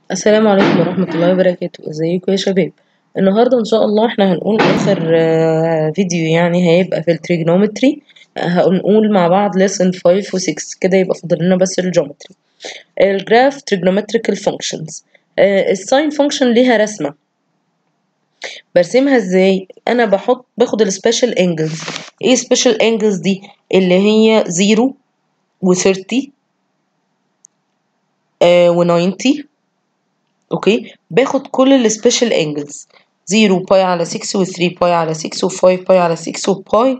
السلام عليكم ورحمة الله وبركاته ازيكم يا شباب النهاردة ان شاء الله احنا هنقول اخر آه، فيديو يعني هيبقى في التريجنومتري هنقول مع بعض lesson 5 و 6 كده يبقى فاضل لنا بس الجيومتري الجراف trigonometrical functions الساين فانكشن ليها رسمة برسمها ازاي انا بحط باخد السبيشال انجلز ايه سبيشال انجلز دي اللي هي 0 و30 و90 اوكي باخد كل السبيشال انجلز 0 باي على 6 و3 باي على 6 و5 باي على 6 وباي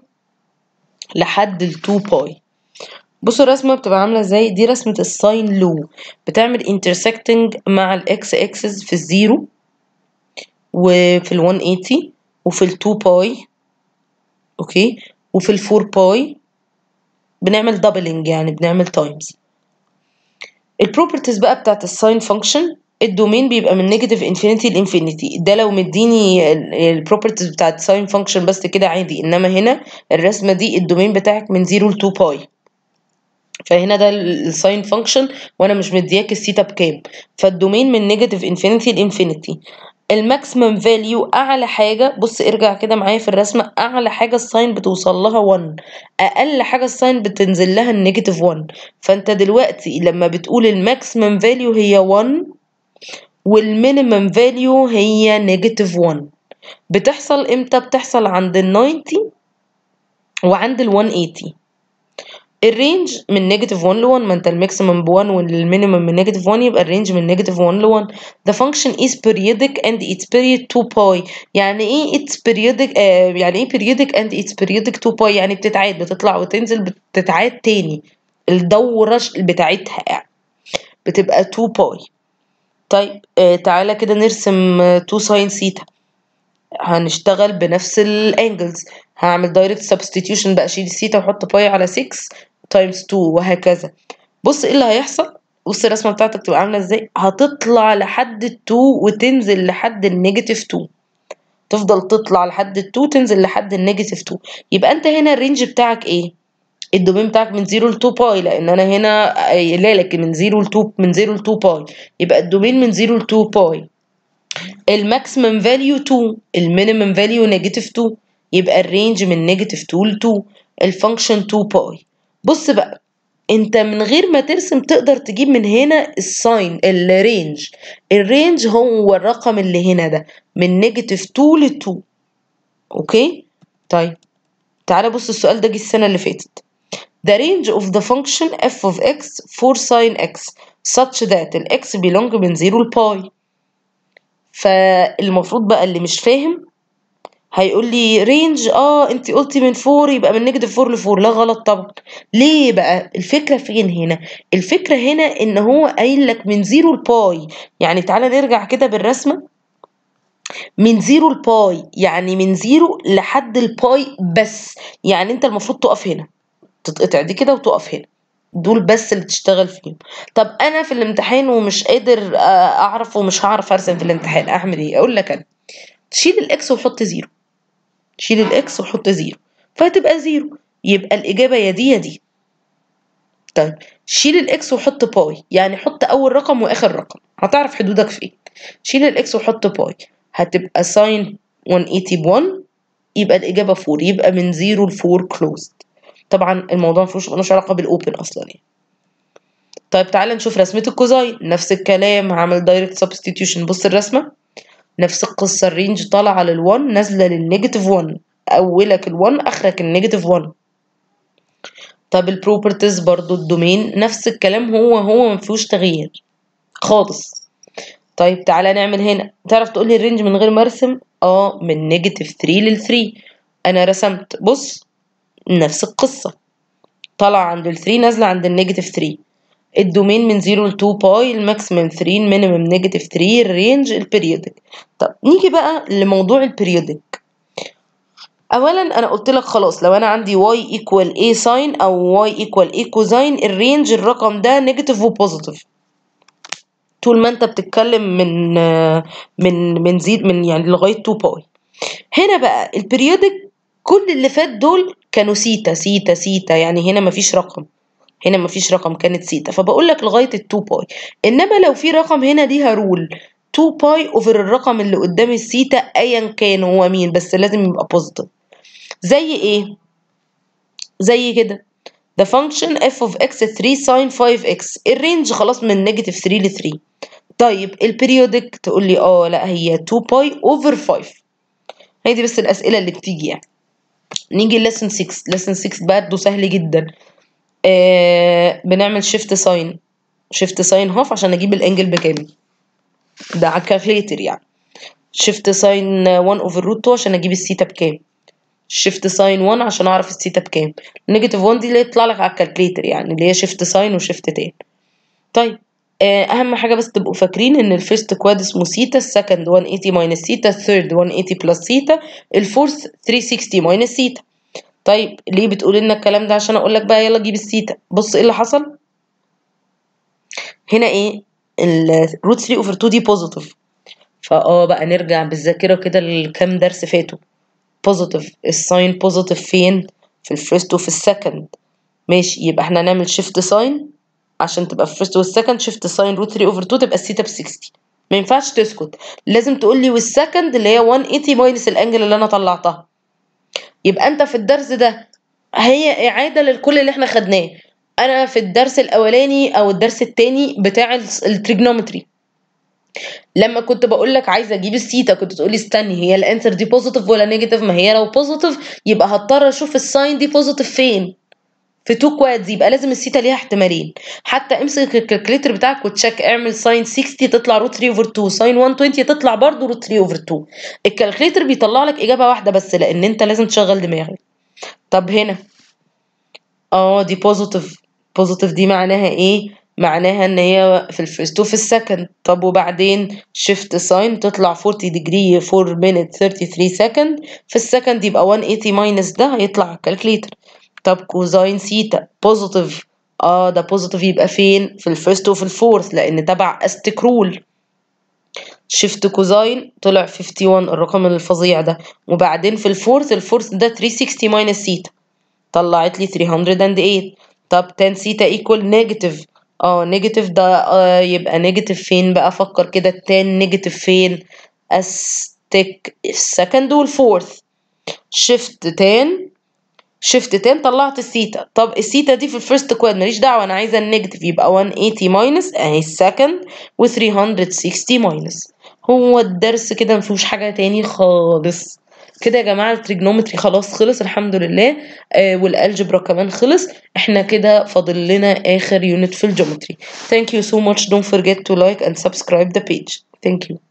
لحد ال 2 باي بصوا الرسمه بتبقى عامله ازاي دي رسمه الساين لو بتعمل intersecting مع الاكس اكسس في الزيرو وفي ال 180 وفي ال 2 باي اوكي وفي ال 4 باي بنعمل دبلنج يعني بنعمل تايمز البروبرتيز بقى بتاعت الساين فانكشن الدومين بيبقى من نيجاتيف انفينيتي لانفينيتي ده لو مديني البروبرتيز بتاعت ساين فانكشن بس كده عادي انما هنا الرسمه دي الدومين بتاعك من 0 ل 2 باي فهنا ده الساين فانكشن وانا مش مدياك الثيتا بكام فالدومين من نيجاتيف انفينيتي لانفينيتي الماكسيمم فاليو اعلى حاجه بص ارجع كده معايا في الرسمه اعلى حاجه الساين بتوصل لها 1 اقل حاجه الساين بتنزل لها النيجاتيف 1 فانت دلوقتي لما بتقول الماكسيمم فاليو هي 1 والمينيمم فاليو هي نيجاتيف 1 بتحصل امتى بتحصل عند ال 90 وعند ال 180 الرينج من نيجاتيف 1 ل 1 ما انت الماكسيمم ب 1 والمينيمم من نيجاتيف 1 يبقى الرينج من نيجاتيف 1 ل 1 the function is periodic and its period 2 باي يعني ايه its periodic آه يعني ايه periodic and its periodic 2 باي يعني بتتعاد بتطلع وتنزل بتتعاد تاني الدورة بتاعتها يعني بتبقى 2 باي طيب آه تعالى كده نرسم 2 ساين سيتا هنشتغل بنفس الانجلز هعمل دايركت سبستيتيوشن بقى اشيل السيتا واحط باي على 6 تايمز 2 وهكذا بص ايه اللي هيحصل بص الرسمه بتاعتك تبقى عامله ازاي هتطلع لحد ال 2 وتنزل لحد النيجاتيف 2 تفضل تطلع لحد ال 2 تنزل لحد النيجاتيف 2 يبقى انت هنا الرينج بتاعك ايه الدومين بتاعك من 0 ل 2 باي لان انا هنا قايله لك من 0 ل 2 من 0 ل 2 باي يبقى الدومين من 0 ل 2 باي الماكسيمم فاليو 2 المينيمم فاليو نيجاتيف 2 يبقى الرينج من نيجاتيف 2 ل 2 الفانكشن 2 باي بص بقى انت من غير ما ترسم تقدر تجيب من هنا الساين الرينج الرينج هو الرقم اللي هنا ده من نيجاتيف 2 ل 2 اوكي طيب تعالى بص السؤال ده جه السنه اللي فاتت the range of the function f of x for sin x such that ال x belong من 0 ل باي فالمفروض بقى اللي مش فاهم هيقول لي رينج اه انت قلتي من 4 يبقى من نيجاتيف 4 ل 4 لا غلط طبعا ليه بقى الفكره فين هنا الفكره هنا ان هو قايل لك من 0 لباي يعني تعالى نرجع كده بالرسمه من 0 لباي يعني من 0 لحد الباي بس يعني انت المفروض تقف هنا تتقطع دي كده وتقف هنا دول بس اللي تشتغل فيهم طب انا في الامتحان ومش قادر اعرف ومش هعرف ارسم في الامتحان اعمل ايه اقول لك انا شيل الاكس وحط زيرو شيل الاكس وحط زيرو فهتبقى زيرو يبقى الاجابه يا دي يا دي طيب شيل الاكس وحط باي يعني حط اول رقم واخر رقم هتعرف حدودك فين شيل الاكس وحط باي هتبقى ساين 180 ب 1 يبقى الاجابه 4 يبقى من 0 ل 4 كلوزد طبعا الموضوع مفيهوش ملوش علاقه بالاوبن اصلا يعني طيب تعالى نشوف رسمه الكوزاين نفس الكلام هعمل دايركت سبستيتيوشن بص الرسمه نفس القصه الرينج طالعه لل1 نازله للنيجاتيف 1 اولك ال1 اخرك النيجاتيف 1 طب البروبرتيز برضو الدومين نفس الكلام هو هو مفيهوش تغيير خالص طيب تعالى نعمل هنا تعرف تقول لي الرينج من غير ما ارسم اه من نيجاتيف 3 لل 3 انا رسمت بص نفس القصة طالعة عند ال 3 نازلة عند النيجاتيف 3 الدومين من 0 ل 2 باي الماكسيمم 3 المينيمم نيجاتيف 3 الرينج البريودك طب نيجي بقى لموضوع البريودك اولا انا قلت لك خلاص لو انا عندي y equal a ساين او y equal a كوزاين الرينج الرقم ده نيجاتيف وبوزيتيف طول ما انت بتتكلم من من من زيد من يعني لغايه 2 باي هنا بقى البريودك كل اللي فات دول كانوا سيتا سيتا سيتا يعني هنا مفيش رقم هنا مفيش رقم كانت سيتا فبقول لك لغايه ال 2 باي انما لو في رقم هنا ليها رول 2 باي اوفر الرقم اللي قدام السيتا ايا كان هو مين بس لازم يبقى بوزيتيف زي ايه زي كده the function f of x 3 sin 5x الرينج خلاص من نيجاتيف 3 ل 3 طيب البريودك تقول لي اه لا هي 2 باي اوفر 5 هي دي بس الاسئله اللي بتيجي يعني نيجي لسن 6 لسن 6 برضه سهل جدا آه بنعمل شيفت ساين شيفت ساين هاف عشان اجيب الانجل بكام ده على الكالكليتر يعني شيفت ساين 1 اوفر روت 2 عشان اجيب السيتا بكام شيفت ساين 1 عشان اعرف السيتا بكام نيجاتيف 1 دي اللي يطلع لك على الكالكليتر يعني اللي هي شيفت ساين وشيفت تان طيب آه اهم حاجه بس تبقوا فاكرين ان الفيرست كواد اسمه سيتا السكند 180 ماينس سيتا الثيرد 180 بلس سيتا الفورث 360 ماينس سيتا طيب ليه بتقول لنا الكلام ده عشان اقول لك بقى يلا جيب السيتا بص ايه اللي حصل هنا ايه الروت 3 اوفر 2 دي بوزيتيف فاه بقى نرجع بالذاكره كده لكام درس فاتوا بوزيتيف الساين بوزيتيف فين في الفيرست وفي السكند ماشي يبقى احنا هنعمل شيفت ساين عشان تبقى في الفيرست والسكند شيفت ساين روت 3 اوفر 2 تبقى السيتا ب 60 ما ينفعش تسكت لازم تقول لي والسكند اللي هي 180 ماينس الانجل اللي انا طلعتها يبقى انت في الدرس ده هي اعاده للكل اللي احنا خدناه انا في الدرس الاولاني او الدرس التاني بتاع التريجنومتري لما كنت بقول لك عايزه اجيب السيتا كنت تقول لي استني هي الانسر دي بوزيتيف ولا نيجاتيف ما هي لو بوزيتيف يبقى هضطر اشوف الساين دي بوزيتيف فين في تو كوادز يبقى لازم السيتا ليها احتمالين حتى امسك الكالكليتر بتاعك وتشيك اعمل ساين 60 تطلع روت 3 اوفر 2 ساين 120 تطلع برضه روت 3 اوفر 2 الكالكليتر بيطلع لك اجابه واحده بس لان انت لازم تشغل دماغك طب هنا اه دي بوزيتيف بوزيتيف دي معناها ايه معناها ان هي في الفيرست وفي السكند طب وبعدين شيفت ساين تطلع 40 ديجري 4 مينت 33 سكند في السكند يبقى 180 ماينس ده هيطلع على الكالكليتر طب كوزاين سيتا بوزيتيف اه ده بوزيتيف يبقى فين في الفيرست وفي الفورث لان تبع استيك رول شيفت كوزاين طلع 51 الرقم الفظيع ده وبعدين في الفورث الفورث ده 360 ماينس سيتا طلعت لي 308 طب 10 سيتا ايكوال نيجاتيف اه نيجاتيف ده آه يبقى نيجاتيف فين بقى افكر كده التان نيجاتيف فين استيك السكند والفورث شيفت تان شيفت تان طلعت السيتا طب السيتا دي في الفيرست كواد ماليش دعوه انا عايزه النيجاتيف يبقى 180 ماينس اهي السكند و360 ماينس هو الدرس كده مفيهوش حاجه تاني خالص كده يا جماعه التريجنومتري خلاص خلص الحمد لله آه والالجبرا كمان خلص احنا كده فاضل لنا اخر يونت في الجيومتري thank you so much don't forget to like and subscribe the page thank you